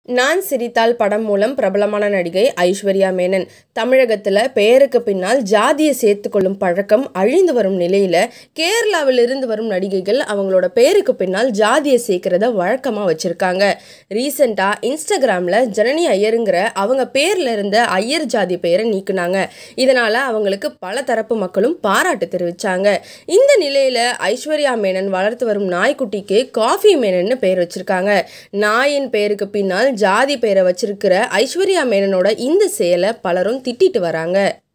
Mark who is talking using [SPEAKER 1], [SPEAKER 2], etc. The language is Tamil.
[SPEAKER 1] நான் சிரித்தால் படம் மூலம் பிரபலமான நடிகை ஐஸ்வர்யா மேனன் தமிழகத்தில் பெயருக்கு பின்னால் ஜாதியை சேர்த்துக்கொள்ளும் பழக்கம் அழிந்து வரும் நிலையில் கேரளாவில் இருந்து வரும் நடிகைகள் அவங்களோட பெயருக்கு பின்னால் ஜாதியை சேர்க்கிறத வழக்கமாக வச்சுருக்காங்க ரீசெண்டாக இன்ஸ்டாகிராமில் ஜனனி ஐயருங்கிற அவங்க பேரில் இருந்த ஐயர் ஜாதி பெயரை நீக்குனாங்க இதனால் அவங்களுக்கு பல தரப்பு மக்களும் பாராட்டு தெரிவித்தாங்க இந்த நிலையில் ஐஸ்வர்யா மேனன் வளர்த்து வரும் நாய்க்குட்டிக்கு காஃபி மேனன்னு பெயர் வச்சுருக்காங்க நாயின் பெயருக்கு பின்னால் ஜாதி பெயரை வச்சிருக்கிற ஐஸ்வர்யா மேனனோட இந்த செயலை பலரும் திட்டிட்டு வராங்க